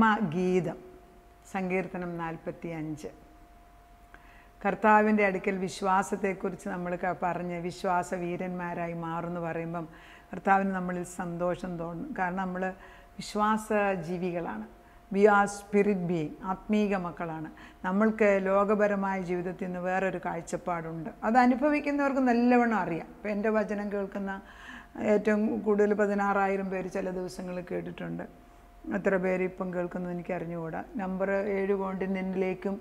പ്രേമഗീതം സങ്കീർത്തനം നാൽപ്പത്തി അഞ്ച് കർത്താവിൻ്റെ അടുക്കൽ വിശ്വാസത്തെക്കുറിച്ച് നമ്മൾ ക- പറഞ്ഞ് വിശ്വാസ വീരന്മാരായി മാറുമെന്ന് പറയുമ്പം കർത്താവിന് നമ്മളിൽ സന്തോഷം തോന്നും കാരണം നമ്മൾ വിശ്വാസ ജീവികളാണ് വി ആർ സ്പിരിറ്റ് ബീയിങ് ആത്മീക മക്കളാണ് നമ്മൾക്ക് ലോകപരമായ ജീവിതത്തിൽ നിന്ന് വേറൊരു കാഴ്ചപ്പാടുണ്ട് അത് അനുഭവിക്കുന്നവർക്ക് നല്ലവണ്ണം അറിയാം ഇപ്പം എൻ്റെ വചനം കേൾക്കുന്ന ഏറ്റവും കൂടുതൽ പതിനാറായിരം പേര് ചില ദിവസങ്ങളിൽ കേട്ടിട്ടുണ്ട് എത്ര പേര് ഇപ്പം കേൾക്കുന്നു എനിക്ക് അറിഞ്ഞുകൂടാ നമ്പർ ഏഴ് കോണ്ടിനെൻറ്റിലേക്കും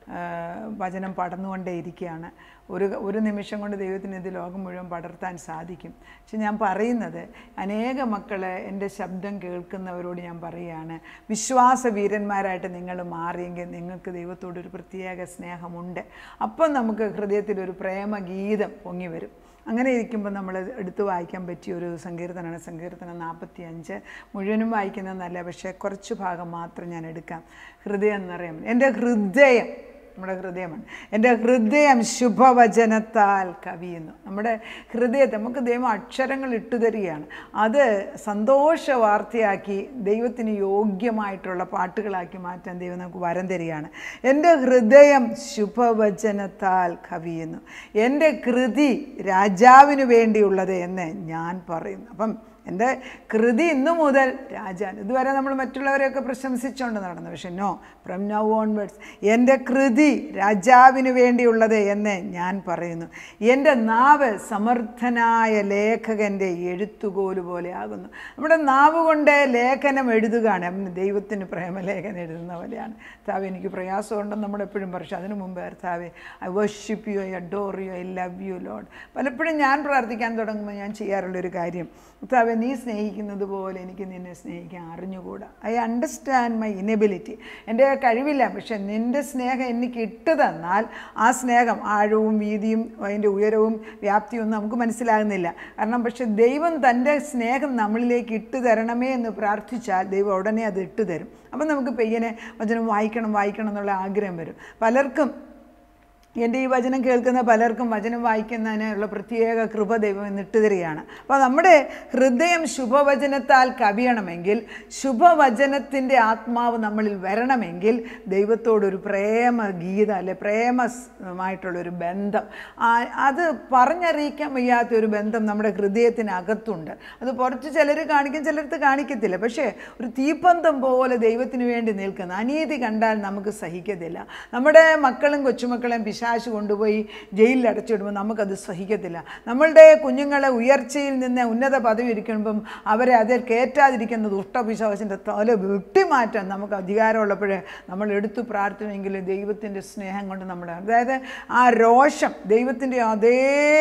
വചനം പടർന്നുകൊണ്ടേ ഇരിക്കുകയാണ് ഒരു ഒരു നിമിഷം കൊണ്ട് ദൈവത്തിന് ഇത് ലോകം മുഴുവൻ പടർത്താൻ സാധിക്കും പക്ഷെ ഞാൻ പറയുന്നത് അനേക മക്കളെ എൻ്റെ ശബ്ദം കേൾക്കുന്നവരോട് ഞാൻ പറയുകയാണ് വിശ്വാസ വീരന്മാരായിട്ട് നിങ്ങൾ മാറിയെങ്കിൽ നിങ്ങൾക്ക് ദൈവത്തോട് ഒരു പ്രത്യേക സ്നേഹമുണ്ട് അപ്പം നമുക്ക് ഹൃദയത്തിൽ ഒരു പ്രേമഗീതം പൊങ്ങി വരും അങ്ങനെ ഇരിക്കുമ്പോൾ നമ്മൾ എടുത്തു വായിക്കാൻ പറ്റിയ ഒരു സങ്കീർത്തനമാണ് സങ്കീർത്തനം നാൽപ്പത്തി അഞ്ച് മുഴുവനും വായിക്കുന്നതെന്നല്ല പക്ഷേ കുറച്ച് ഭാഗം മാത്രം ഞാൻ എടുക്കാം ഹൃദയം എന്നറിയാം എൻ്റെ ഹൃദയം നമ്മുടെ ഹൃദയമാണ് എൻ്റെ ഹൃദയം ശുഭവചനത്താൽ കവിയുന്നു നമ്മുടെ ഹൃദയത്തെ നമുക്ക് ദൈവം അക്ഷരങ്ങൾ ഇട്ടു തരികയാണ് അത് സന്തോഷ വാർത്തയാക്കി ദൈവത്തിന് യോഗ്യമായിട്ടുള്ള പാട്ടുകളാക്കി മാറ്റാൻ ദൈവം നമുക്ക് വരം തരികയാണ് എൻ്റെ ഹൃദയം ശുഭവചനത്താൽ കവിയുന്നു എൻ്റെ കൃതി രാജാവിന് വേണ്ടിയുള്ളത് എന്ന് ഞാൻ പറയുന്നു അപ്പം എൻ്റെ കൃതി ഇന്നു മുതൽ രാജാൻ ഇതുവരെ നമ്മൾ മറ്റുള്ളവരെയൊക്കെ പ്രശംസിച്ചുകൊണ്ട് നടന്നു പക്ഷെ നോ ഫ്രം നൗ ഓൺവേഡ്സ് എൻ്റെ കൃതി രാജാവിന് വേണ്ടിയുള്ളത് എന്ന് ഞാൻ പറയുന്നു എൻ്റെ നാവ് സമർത്ഥനായ ലേഖകൻ്റെ എഴുത്തുകോല് പോലെ ആകുന്നു നമ്മുടെ നാവ് കൊണ്ട് ലേഖനം എഴുതുകയാണ് അവന് ദൈവത്തിന് പ്രേമലേഖനം എഴുതുന്ന പോലെയാണ് താവ് എനിക്ക് പ്രയാസമുണ്ടെന്ന് നമ്മൾ എപ്പോഴും പക്ഷേ അതിനു മുമ്പ് താവേ I worship you I adore you I love you Lord പലപ്പോഴും ഞാൻ പ്രാർത്ഥിക്കാൻ തുടങ്ങുമ്പോൾ ഞാൻ ചെയ്യാറുള്ളൊരു കാര്യം താവെ നീ സ്നേഹിക്കുന്നത് പോലെ എനിക്ക് നിന്നെ സ്നേഹിക്കാൻ അറിഞ്ഞുകൂടാ ഐ അണ്ടർസ്റ്റാൻഡ് മൈ ഇനബിലിറ്റി എൻ്റെ കഴിവില്ല പക്ഷെ നിൻ്റെ സ്നേഹം എനിക്ക് ഇട്ട് തന്നാൽ ആ സ്നേഹം ആഴവും വീതിയും അതിൻ്റെ ഉയരവും വ്യാപ്തിയും ഒന്നും നമുക്ക് മനസ്സിലാകുന്നില്ല കാരണം പക്ഷെ ദൈവം തൻ്റെ സ്നേഹം നമ്മളിലേക്ക് ഇട്ട് തരണമേ എന്ന് പ്രാർത്ഥിച്ചാൽ ദൈവം ഉടനെ അത് ഇട്ട് തരും അപ്പം നമുക്ക് പെയ്യനെ വചനം വായിക്കണം വായിക്കണം എന്നുള്ള ആഗ്രഹം വരും പലർക്കും എൻ്റെ ഈ വചനം കേൾക്കുന്ന പലർക്കും വചനം വായിക്കുന്നതിനുള്ള പ്രത്യേക കൃപ ദൈവം എന്നിട്ട് തരികയാണ് അപ്പോൾ നമ്മുടെ ഹൃദയം ശുഭവചനത്താൽ കവിയണമെങ്കിൽ ശുഭവചനത്തിൻ്റെ ആത്മാവ് നമ്മളിൽ വരണമെങ്കിൽ ദൈവത്തോടൊരു പ്രേമ ഗീത അല്ലെ പ്രേമമായിട്ടുള്ളൊരു ബന്ധം ആ- അത് പറഞ്ഞറിയിക്കാൻ വയ്യാത്ത ഒരു ബന്ധം നമ്മുടെ ഹൃദയത്തിനകത്തുണ്ട് അത് പുറത്ത് ചിലർ കാണിക്കും ചിലർക്ക് കാണിക്കത്തില്ല പക്ഷേ ഒരു തീപ്പന്തം പോലെ ദൈവത്തിന് വേണ്ടി നിൽക്കുന്ന അനീതി കണ്ടാൽ നമുക്ക് സഹിക്കത്തില്ല നമ്മുടെ മക്കളും കൊച്ചുമക്കളെയും പിശാശ് കൊണ്ടുപോയി ജയിലിൽ അടച്ചിടുമ്പോൾ നമുക്കത് സഹിക്കത്തില്ല നമ്മളുടെ കുഞ്ഞുങ്ങളെ ഉയർച്ചയിൽ നിന്ന് ഉന്നത പദവി ഇരിക്കുമ്പം അവരെ അതിൽ കയറ്റാതിരിക്കുന്ന ദുഷ്ടപിശാചിൻ്റെ തല വെട്ടിമാറ്റാൻ നമുക്ക് അധികാരമുള്ളപ്പോഴേ നമ്മൾ എടുത്തു പ്രാർത്ഥനയെങ്കിൽ ദൈവത്തിൻ്റെ സ്നേഹം കൊണ്ട് നമ്മുടെ അതായത് ആ രോഷം ദൈവത്തിൻ്റെ അതേ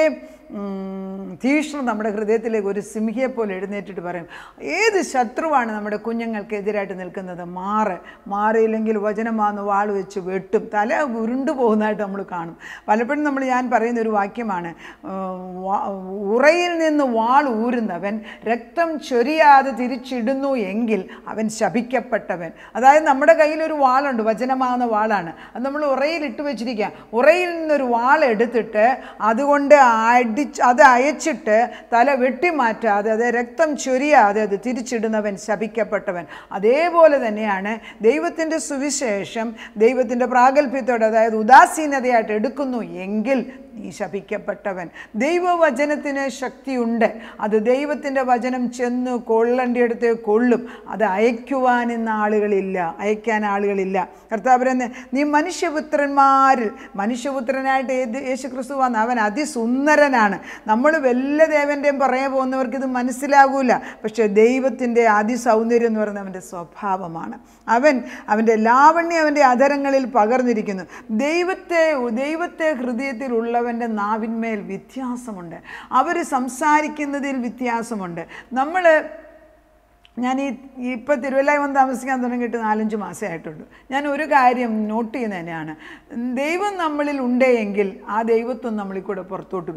ഉം, തീക്ഷ്ണം നമ്മുടെ ഹൃദയത്തിലേക്ക് ഒരു സിംഹിയെ പോലെ എഴുന്നേറ്റിട്ട് പറയും ഏത് ശത്രുവാണ് നമ്മുടെ കുഞ്ഞുങ്ങൾക്ക് എതിരായിട്ട് നിൽക്കുന്നത് മാറ് മാറിയില്ലെങ്കിൽ വചനമാന്ന് വാൾ വെച്ച് വെട്ടും തല ഉരുണ്ടു പോകുന്നതായിട്ട് നമ്മൾ കാണും പലപ്പോഴും നമ്മൾ ഞാൻ പറയുന്ന ഒരു വാക്യമാണ് ഉം, വാ- ഉറയിൽ നിന്ന് വാൾ ഊരുന്നവൻ രക്തം ചൊരിയാതെ തിരിച്ചിടുന്നു എങ്കിൽ അവൻ ശപിക്കപ്പെട്ടവൻ അതായത് നമ്മുടെ കയ്യിൽ ഒരു വാളുണ്ട് വചനമാകുന്ന വാളാണ് അത് നമ്മൾ ഉറയിൽ ഇട്ട് വെച്ചിരിക്കുക ഉറയിൽ നിന്നൊരു വാൾ എടുത്തിട്ട് അതുകൊണ്ട് അടിച്ച് അത് അയച്ചിട്ട് തല വെട്ടിമാറ്റാതെ അത് രക്തം ചൊരിയാതെ അത് തിരിച്ചിടുന്നവൻ ശപിക്കപ്പെട്ടവൻ അതേപോലെ തന്നെയാണ് ദൈവത്തിൻ്റെ സുവിശേഷം ദൈവത്തിൻ്റെ പ്രാഗൽഭ്യത്തോടെ അതായത് ഉദാസീനതയായിട്ട് എടുക്കുന്നു എങ്കിൽ നീ ശപിക്കപ്പെട്ടവൻ ദൈവവചനത്തിന് ശക്തിയുണ്ട് അത് ദൈവത്തിൻ്റെ വചനം ചെന്ന് കൊള്ളേണ്ടിയെടുത്ത് കൊള്ളും അത് അയക്കുവാൻ ഇന്ന് ആളുകളില്ല അയക്കാൻ ആളുകളില്ല കർത്താവ് പറയുന്നത് നീ മനുഷ്യപുത്രന്മാരിൽ മനുഷ്യപുത്രനായിട്ട് ഏത് യേശു ക്രിസ്തു വന്ന അവൻ അതിസുന്ദരനാണ് നമ്മൾ വല്ല ദേവൻ്റെയും പറയാൻ പോകുന്നവർക്ക് ഇത് മനസ്സിലാകൂല പക്ഷേ ദൈവത്തിൻ്റെ അതിസൗന്ദര്യം എന്ന് പറയുന്നത് അവൻ്റെ സ്വഭാവമാണ് അവൻ അവൻ്റെ ലാവണ്യം അവൻ്റെ അധരങ്ങളിൽ പകർന്നിരിക്കുന്നു ദൈവത്തെ ദൈവത്തെ ഹൃദയത്തിലുള്ളവൻ്റെ നാവിന്മേൽ വ്യത്യാസമുണ്ട് അവർ സംസാരിക്കുന്നതിൽ വ്യത്യാസമുണ്ട് നമ്മൾ ഞാൻ ഈ ഇപ്പോൾ തിരുവല്ലായി വന്ന് താമസിക്കാൻ തുടങ്ങിയിട്ട് നാലഞ്ച് മാസമേ ആയിട്ടുള്ളൂ ഞാൻ ഒരു കാര്യം നോട്ട് ചെയ്യുന്നത് തന്നെയാണ് ദൈവം നമ്മളിൽ ഉണ്ടെങ്കിൽ ആ ദൈവത്വം നമ്മളിൽ കൂടെ പുറത്തോട്ട് വരും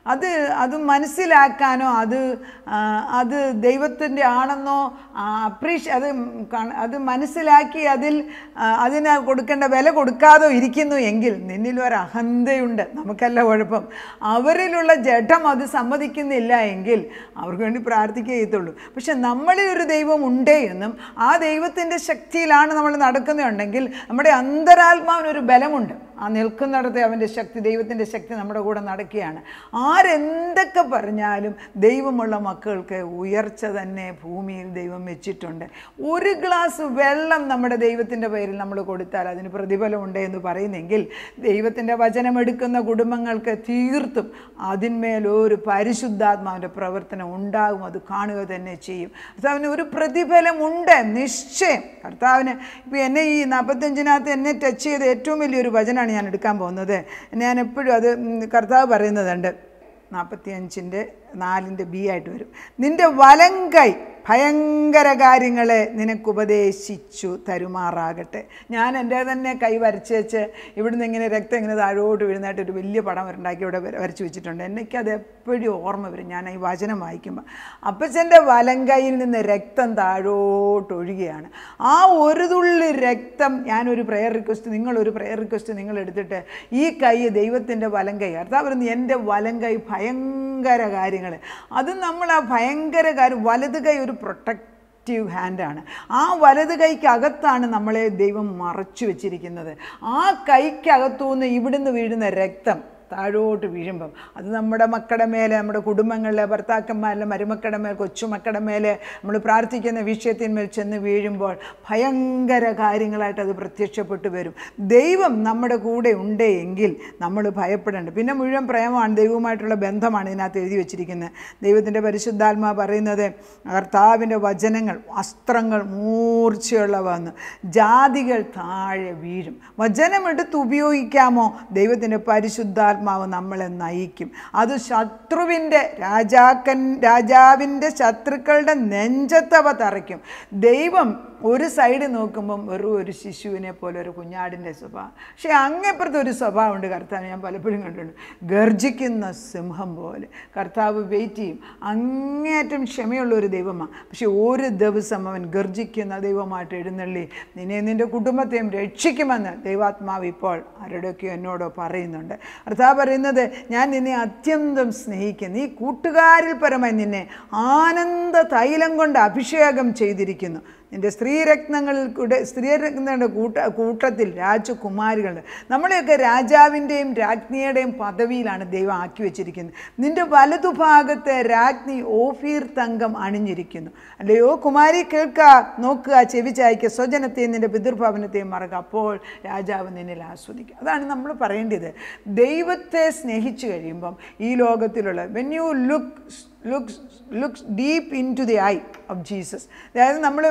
അത് അത് മനസ്സിലാക്കാനോ അത് ആ, അത് ദൈവത്തിൻ്റെ ആണെന്നോ അപ്രീഷ് അത് കാണ- അത് മനസ്സിലാക്കി അതിൽ ആ, അതിന് കൊടുക്കേണ്ട വില കൊടുക്കാതെ ഇരിക്കുന്നു എങ്കിൽ നിന്നിൽ ഒരു അഹന്തയുണ്ട് നമുക്കല്ല കുഴപ്പം അവരിലുള്ള ജഡം അത് സമ്മതിക്കുന്നില്ല എങ്കിൽ അവർക്ക് വേണ്ടി പ്രാർത്ഥിക്കുകയുള്ളൂ പക്ഷെ നമ്മളിൽ ഒരു ദൈവം ഉണ്ട് എന്നും ആ ദൈവത്തിൻ്റെ ശക്തിയിലാണ് നമ്മൾ നടക്കുന്നുണ്ടെങ്കിൽ നമ്മുടെ അന്തരാത്മാവിനൊരു ബലമുണ്ട് ആ നിൽക്കുന്നിടത്ത് അവൻ്റെ ശക്തി ദൈവത്തിൻ്റെ ശക്തി നമ്മുടെ കൂടെ നടക്കുകയാണ് ആരെന്തൊക്കെ പറഞ്ഞാലും ദൈവമുള്ള മക്കൾക്ക് ഉയർച്ച തന്നെ ഭൂമിയിൽ ദൈവം വെച്ചിട്ടുണ്ട് ഒരു ഗ്ലാസ് വെള്ളം നമ്മുടെ ദൈവത്തിൻ്റെ പേരിൽ നമ്മൾ കൊടുത്താൽ അതിന് പ്രതിഫലമുണ്ട് എന്ന് പറയുന്നെങ്കിൽ ദൈവത്തിൻ്റെ വചനം എടുക്കുന്ന കുടുംബങ്ങൾക്ക് തീർത്തും അതിന്മേൽ ഒരു പരിശുദ്ധാത്മാവിൻ്റെ പ്രവർത്തനം ഉണ്ടാകും അത് കാണുക തന്നെ ചെയ്യും കർത്താവിന് ഒരു പ്രതിഫലമുണ്ട് നിശ്ചയം കർത്താവിന് ഇപ്പോൾ എന്നെ ഈ നാൽപ്പത്തഞ്ചിനകത്ത് എന്നെ ടച്ച് ചെയ്ത ഏറ്റവും വലിയൊരു വചനമാണ് ഞാൻ എടുക്കാൻ പോകുന്നത് ഞാൻ എപ്പോഴും അത് ഉം, കർത്താവ് പറയുന്നതുണ്ട് നാൽപ്പത്തിയഞ്ചിൻ്റെ നാലിൻ്റെ ബി ആയിട്ട് വരും നിന്റെ വലം കൈ ഭയങ്കര കാര്യങ്ങളെ നിനക്ക് ഉപദേശിച്ചു തരുമാറാകട്ടെ ഞാൻ എൻ്റെ തന്നെ കൈ വരച്ച് വെച്ച് ഇവിടുന്ന് ഇങ്ങനെ രക്തം ഇങ്ങനെ താഴോട്ട് വീഴുന്നതായിട്ട് ഒരു വലിയ പടം ഉണ്ടാക്കി ഇവിടെ വര- വരച്ച് വെച്ചിട്ടുണ്ട് എനിക്കത് എപ്പോഴും ഓർമ്മ വരും ഞാൻ ഈ വചനം വായിക്കുമ്പോൾ അപ്പച്ചൻ്റെ വലം കൈയിൽ നിന്ന് രക്തം താഴോട്ട് ഒഴുകുകയാണ് ആ ഒരു തുള്ളി രക്തം ഞാനൊരു പ്രെയർ റിക്വസ്റ്റ് നിങ്ങളൊരു പ്രെയർ റിക്വസ്റ്റ് നിങ്ങൾ എടുത്തിട്ട് ഈ കൈ ദൈവത്തിൻ്റെ വലം കൈ അർത്ഥം പറയുന്നത് എൻ്റെ വലം കൈ ഭയങ്കര കാര്യങ്ങൾ അത് നമ്മൾ ആ ഭയങ്കര കാര്യം വലത് കൈ ഒരു പ്രൊട്ടക്റ്റീവ് ഹാൻഡാണ് ആ വലത് കൈക്കകത്താണ് നമ്മളെ ദൈവം മറച്ചു വെച്ചിരിക്കുന്നത് ആ കൈക്കകത്തുനിന്ന് ഇവിടുന്ന് വീഴുന്ന രക്തം താഴോട്ട് വീഴുമ്പം അത് നമ്മുടെ മക്കളുടെ മേലെ നമ്മുടെ കുടുംബങ്ങളിലെ ഭർത്താക്കന്മാരിലെ മരുമക്കളുടെ മേൽ കൊച്ചുമക്കളുടെ മേലെ നമ്മൾ പ്രാർത്ഥിക്കുന്ന വിഷയത്തിന്മേൽ ചെന്ന് വീഴുമ്പോൾ ഭയങ്കര കാര്യങ്ങളായിട്ട് അത് പ്രത്യക്ഷപ്പെട്ടു വരും ദൈവം നമ്മുടെ കൂടെ ഉണ്ട് എങ്കിൽ നമ്മൾ ഭയപ്പെടേണ്ട പിന്നെ മുഴുവൻ പ്രേമമാണ് ദൈവവുമായിട്ടുള്ള ബന്ധമാണ് ഇതിനകത്ത് എഴുതി വെച്ചിരിക്കുന്നത് ദൈവത്തിൻ്റെ പരിശുദ്ധാത്മാ പറയുന്നത് കർത്താവിൻ്റെ വചനങ്ങൾ വസ്ത്രങ്ങൾ മൂർച്ചയുള്ളവന്ന് ജാതികൾ താഴെ വീഴും വചനമെടുത്ത് ഉപയോഗിക്കാമോ ദൈവത്തിൻ്റെ പരിശുദ്ധാത്മാവ് നമ്മളെ നയിക്കും അത് ശത്രുവിൻ്റെ രാജാക്കൻ രാജാവിൻ്റെ ശത്രുക്കളുടെ നെഞ്ചത്തവ തറയ്ക്കും ദൈവം ഒരു സൈഡ് നോക്കുമ്പം വെറും ഒരു ശിശുവിനെ പോലെ ഒരു കുഞ്ഞാടിൻ്റെ സ്വഭാവം പക്ഷേ അങ്ങേപ്പുറത്ത് ഒരു സ്വഭാവമുണ്ട് കർത്താവ് ഞാൻ പലപ്പോഴും കണ്ടിട്ടുണ്ട് ഗർജിക്കുന്ന സിംഹം പോലെ കർത്താവ് വെയിറ്റ് ചെയ്യും അങ്ങേയറ്റം ക്ഷമയുള്ള ഒരു ദൈവമാണ് പക്ഷെ ഒരു ദിവസം അവൻ ഗർജിക്കുന്ന ദൈവമായിട്ട് എഴുന്നള്ളി നിന്നെ നിൻ്റെ കുടുംബത്തെയും രക്ഷിക്കുമെന്ന് ദൈവാത്മാവ് ഇപ്പോൾ ആരുടെയൊക്കെയോ എന്നോടോ പറയുന്നുണ്ട് കർത്താവ് പറയുന്നത് ഞാൻ നിന്നെ അത്യന്തം സ്നേഹിക്കുന്നു ഈ കൂട്ടുകാരിൽ പരമായി നിന്നെ ആനന്ദ തൈലം കൊണ്ട് അഭിഷേകം ചെയ്തിരിക്കുന്നു നിൻ്റെ സ്ത്രീരത്നങ്ങളിൽ കൂടെ സ്ത്രീരത്നങ്ങളുടെ കൂട്ട കൂട്ടത്തിൽ രാജകുമാരികളുണ്ട് നമ്മളെയൊക്കെ രാജാവിൻ്റെയും രാജ്ഞിയുടെയും പദവിയിലാണ് ദൈവം ആക്കി വെച്ചിരിക്കുന്നത് നിൻ്റെ വലതുഭാഗത്ത് രാജ്ഞി ഓഫീർ തങ്കം അണിഞ്ഞിരിക്കുന്നു അല്ലയോ കുമാരി കേൾക്കുക നോക്കുക ചെവി ചായ്ക്കുക സ്വജനത്തെയും നിൻ്റെ പിതൃഭവനത്തെയും മറക്കുക അപ്പോൾ രാജാവ് നിന്നിൽ ആസ്വദിക്കും അതാണ് നമ്മൾ പറയേണ്ടത് ദൈവത്തെ സ്നേഹിച്ചു കഴിയുമ്പം ഈ ലോകത്തിലുള്ള when you look looks looks deep into the eye of Jesus അതായത് നമ്മൾ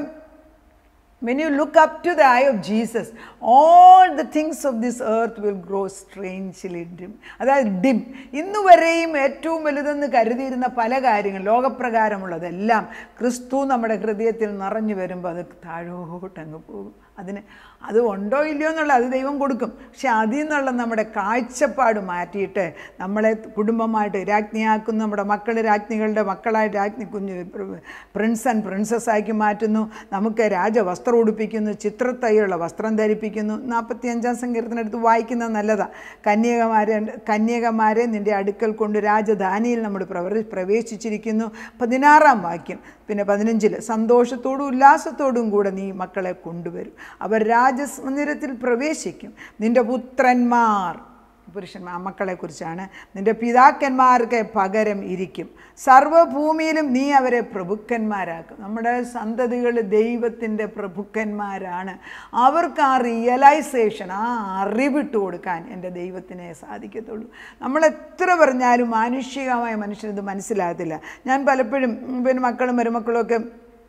when you look up to the eye of Jesus, all the things of this earth will grow strangely dim. അതായത് dim ഇന്ന് വരെയും ഏറ്റവും വലുതെന്ന് കരുതിയിരുന്ന പല കാര്യങ്ങൾ ലോകപ്രകാരമുള്ളതെല്ലാം ക്രിസ്തു നമ്മുടെ ഹൃദയത്തിൽ നിറഞ്ഞു വരുമ്പോൾ അത് താഴോട്ടങ്ങ് പോകും അതിന് അത് ഉണ്ടോ ഇല്ലയോ എന്നുള്ള അത് ദൈവം കൊടുക്കും പക്ഷെ അതിൽ നിന്നുള്ള നമ്മുടെ കാഴ്ചപ്പാട് മാറ്റിയിട്ട് നമ്മളെ കുടുംബമായിട്ട് രാജ്ഞിയാക്കുന്നു നമ്മുടെ മക്കൾ രാജ്ഞികളുടെ മക്കളായിട്ട് രാജ്ഞി കുഞ്ഞ് പ്രിൻസ് ആൻഡ് പ്രിൻസസ് ആക്കി മാറ്റുന്നു നമുക്ക് രാജവസ്ത്രം ഉടുപ്പിക്കുന്നു ചിത്രത്തൈയുള്ള വസ്ത്രം ധരിപ്പിക്കുന്നു നാൽപ്പത്തി അഞ്ചാം സങ്കീർത്തനെടുത്ത് വായിക്കുന്നത് നല്ലതാണ് കന്യകമാരെ കന്യകമാരെ നിൻ്റെ അടുക്കൽ കൊണ്ട് രാജധാനിയിൽ നമ്മൾ പ്രവർ പ്രവേശിച്ചിരിക്കുന്നു പതിനാറാം വാക്യം പിന്നെ പതിനഞ്ചിൽ സന്തോഷത്തോടും ഉല്ലാസത്തോടും കൂടെ നീ മക്കളെ കൊണ്ടുവരും അവർ രാജമന്ദിരത്തിൽ പ്രവേശിക്കും നിൻ്റെ പുത്രന്മാർ പുരുഷന്മാർ മക്കളെക്കുറിച്ചാണ് നിൻ്റെ പിതാക്കന്മാർക്ക് പകരം ഇരിക്കും സർവഭൂമിയിലും നീ അവരെ പ്രഭുക്കന്മാരാക്കും നമ്മുടെ സന്തതികൾ ദൈവത്തിൻ്റെ പ്രഭുക്കന്മാരാണ് അവർക്ക് ആ റിയലൈസേഷൻ ആ അറിവിട്ട് കൊടുക്കാൻ എൻ്റെ ദൈവത്തിനെ സാധിക്കത്തുള്ളൂ നമ്മൾ എത്ര പറഞ്ഞാലും മാനുഷികമായ മനുഷ്യനിത് മനസ്സിലാകത്തില്ല ഞാൻ പലപ്പോഴും പിന്നെ മക്കളും മരുമക്കളും ഒക്കെ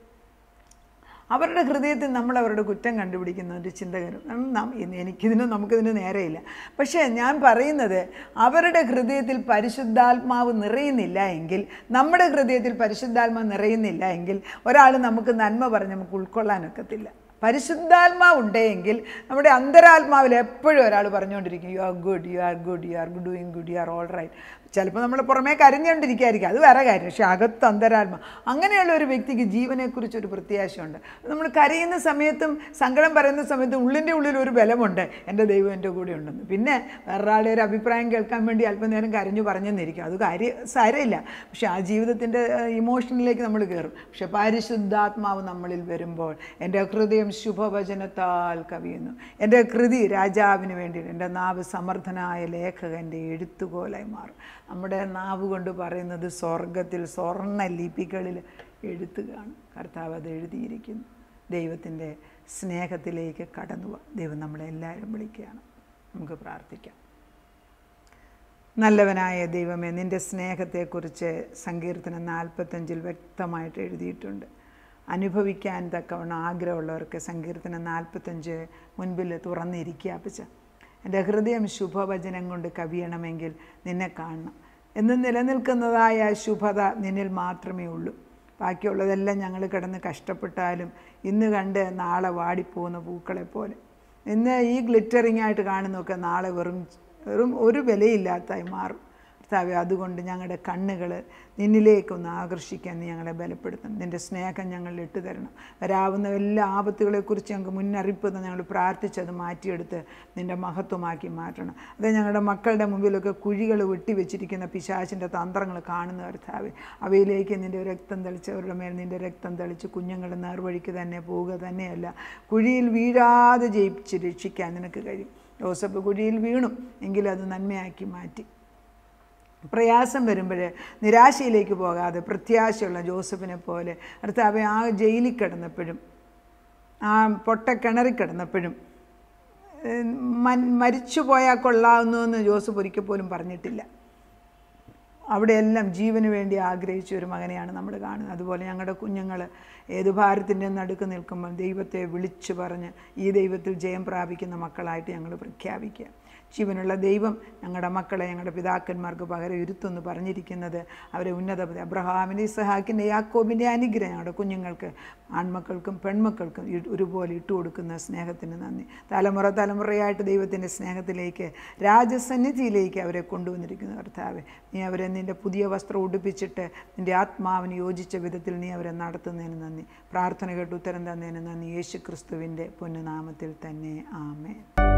അവരുടെ ഹൃദയത്തിൽ നമ്മൾ അവരുടെ കുറ്റം കണ്ടുപിടിക്കുന്ന ഒരു ചിന്തകരും നം- എനിക്കിതിന് നമുക്കിതിന് നേരെയില്ല പക്ഷേ ഞാൻ പറയുന്നത് അവരുടെ ഹൃദയത്തിൽ പരിശുദ്ധാത്മാവ് നിറയുന്നില്ല എങ്കിൽ നമ്മുടെ ഹൃദയത്തിൽ പരിശുദ്ധാത്മാവ് നിറയുന്നില്ല എങ്കിൽ ഒരാൾ നമുക്ക് നന്മ പറഞ്ഞ് നമുക്ക് ഉൾക്കൊള്ളാനൊക്കത്തില്ല പരിശുദ്ധാത്മാവ് ഉണ്ടെങ്കിൽ നമ്മുടെ അന്തരാത്മാവിൽ എപ്പോഴും ഒരാൾ പറഞ്ഞുകൊണ്ടിരിക്കും you are good you are good you are doing good you are all right ചിലപ്പോൾ നമ്മൾ പുറമേ കരഞ്ഞുകൊണ്ടിരിക്കുകയായിരിക്കും അത് വേറെ കാര്യം പക്ഷേ അകത്ത് അന്തരാത്മ അങ്ങനെയുള്ള ഒരു വ്യക്തിക്ക് ജീവനെക്കുറിച്ച് ഒരു പ്രത്യാശയുണ്ട് നമ്മൾ കരയുന്ന സമയത്തും സങ്കടം പറയുന്ന സമയത്തും ഉള്ളിൻ്റെ ഉള്ളിൽ ഒരു ബലമുണ്ട് എൻ്റെ ദൈവം എൻ്റെ കൂടെ ഉണ്ടെന്ന് പിന്നെ വേറൊരാളുടെ ഒരു അഭിപ്രായം കേൾക്കാൻ വേണ്ടി അല്പനേരം കരഞ്ഞു പറഞ്ഞെന്നിരിക്കും അത് കാര്യം സാരമില്ല പക്ഷെ ആ ജീവിതത്തിൻ്റെ ഇമോഷനിലേക്ക് നമ്മൾ കയറും പക്ഷെ പരിശുദ്ധാത്മാവ് നമ്മളിൽ വരുമ്പോൾ എൻ്റെ ഹൃദയം ശുഭവചനത്താൽ കവിയുന്നു എൻ്റെ കൃതി രാജാവിന് വേണ്ടി എൻ്റെ നാവ് സമർത്ഥനായ ലേഖകൻ്റെ എഴുത്തുകോലായി മാറും നമ്മുടെ നാവ് കൊണ്ട് പറയുന്നത് സ്വർഗത്തിൽ സ്വർണ്ണ ലിപികളിൽ എഴുത്തുകയാണ് കർത്താവ് അത് എഴുതിയിരിക്കുന്നു ദൈവത്തിൻ്റെ സ്നേഹത്തിലേക്ക് കടന്നു പോവാം ദൈവം നമ്മളെ എല്ലാവരും വിളിക്കുകയാണ് നമുക്ക് പ്രാർത്ഥിക്കാം നല്ലവനായ ദൈവമേ നിൻ്റെ സ്നേഹത്തെക്കുറിച്ച് സങ്കീർത്തനം നാൽപ്പത്തഞ്ചിൽ വ്യക്തമായിട്ട് എഴുതിയിട്ടുണ്ട് അനുഭവിക്കാൻ തക്കവണ്ണം ആഗ്രഹമുള്ളവർക്ക് സങ്കീർത്തനം നാൽപ്പത്തഞ്ച് മുൻപിൽ തുറന്നിരിക്കുക അപ്പച്ച എൻ്റെ ഹൃദയം ശുഭവചനം കൊണ്ട് കവിയണമെങ്കിൽ നിന്നെ കാണണം എന്ന് നിലനിൽക്കുന്നതായ ശുഭത നിന്നിൽ മാത്രമേ ഉള്ളൂ ബാക്കിയുള്ളതെല്ലാം ഞങ്ങൾ കിടന്ന് കഷ്ടപ്പെട്ടാലും ഇന്ന് കണ്ട് നാളെ വാടിപ്പോകുന്ന പൂക്കളെ പോലെ ഇന്ന് ഈ ഗ്ലിറ്ററിംഗ് ആയിട്ട് കാണുന്നതൊക്കെ നാളെ വെറും വെറും ഒരു വിലയില്ലാത്തായി മാറും കർത്താവെ അതുകൊണ്ട് ഞങ്ങളുടെ കണ്ണുകൾ നിന്നിലേക്കൊന്ന് ആകർഷിക്കാൻ നീ ഞങ്ങളെ ബലപ്പെടുത്തണം നിൻ്റെ സ്നേഹം ഞങ്ങൾ ഇട്ടു തരണം വരാവുന്ന എല്ലാ ആപത്തുകളെക്കുറിച്ച് ഞങ്ങൾക്ക് മുന്നറിയിപ്പ് തന്നെ ഞങ്ങൾ പ്രാർത്ഥിച്ചത് മാറ്റിയെടുത്ത് നിൻ്റെ മഹത്വമാക്കി മാറ്റണം അത് ഞങ്ങളുടെ മക്കളുടെ മുമ്പിലൊക്കെ കുഴികൾ വെട്ടിവെച്ചിരിക്കുന്ന പിശാചിൻ്റെ തന്ത്രങ്ങൾ കാണുന്ന കർത്താവെ അവയിലേക്ക് നിൻ്റെ രക്തം തളിച്ചവരുടെ മേൽ നിൻ്റെ രക്തം തളിച്ച് കുഞ്ഞുങ്ങളുടെ നേർവഴിക്ക് തന്നെ പോവുക തന്നെയല്ല കുഴിയിൽ വീഴാതെ ജയിച്ച് രക്ഷിക്കാൻ നിനക്ക് കഴിയും ജോസഫ് കുഴിയിൽ വീണു എങ്കിലും അത് നന്മയാക്കി മാറ്റി പ്രയാസം വരുമ്പോൾ നിരാശയിലേക്ക് പോകാതെ പ്രത്യാശയുള്ള ജോസഫിനെ പോലെ കർത്താവെ ആ ജയിലിൽ കിടന്നപ്പോഴും ആ പൊട്ടക്കിണറിൽ കിടന്നപ്പോഴും മരിച്ചു പോയാൽ കൊള്ളാവുന്നു എന്ന് ജോസഫ് ഒരിക്കൽ പോലും പറഞ്ഞിട്ടില്ല അവിടെയെല്ലാം ജീവന് വേണ്ടി ആഗ്രഹിച്ച ഒരു മകനെയാണ് നമ്മൾ കാണുന്നത് അതുപോലെ ഞങ്ങളുടെ കുഞ്ഞുങ്ങൾ ഏത് ഭാരത്തിൻ്റെ നടുക്ക് നിൽക്കുമ്പോൾ ദൈവത്തെ വിളിച്ചു പറഞ്ഞ് ഈ ദൈവത്തിൽ ജയം പ്രാപിക്കുന്ന മക്കളായിട്ട് ഞങ്ങൾ പ്രഖ്യാപിക്കുക ജീവനുള്ള ദൈവം ഞങ്ങളുടെ മക്കളെ ഞങ്ങളുടെ പിതാക്കന്മാർക്ക് പകരം ഇരുത്തെന്ന് പറഞ്ഞിരിക്കുന്നത് അവരെ ഉന്നത അബ്രഹാമിൻ്റെ ഇസഹാക്കിൻ്റെ യാക്കോബിൻ്റെ അനുഗ്രഹം ഞങ്ങളുടെ കുഞ്ഞുങ്ങൾക്ക് ആൺമക്കൾക്കും പെൺമക്കൾക്കും ഒരുപോലെ ഇട്ടു കൊടുക്കുന്ന സ്നേഹത്തിന് നന്ദി തലമുറ തലമുറയായിട്ട് ദൈവത്തിൻ്റെ സ്നേഹത്തിലേക്ക് രാജസന്നിധിയിലേക്ക് അവരെ കൊണ്ടുവന്നിരിക്കുന്നു കർത്താവ് നീ അവരെ നിൻ്റെ പുതിയ വസ്ത്രം ഉടുപ്പിച്ചിട്ട് നിൻ്റെ ആത്മാവിന് യോജിച്ച വിധത്തിൽ നീ അവരെ നടത്തുന്നതിന് നന്ദി പ്രാർത്ഥന കേട്ട് ഉത്തരം തന്നതിന് നന്ദി യേശു ക്രിസ്തുവിൻ്റെ പൊന്നുനാമത്തിൽ തന്നെ ആമേ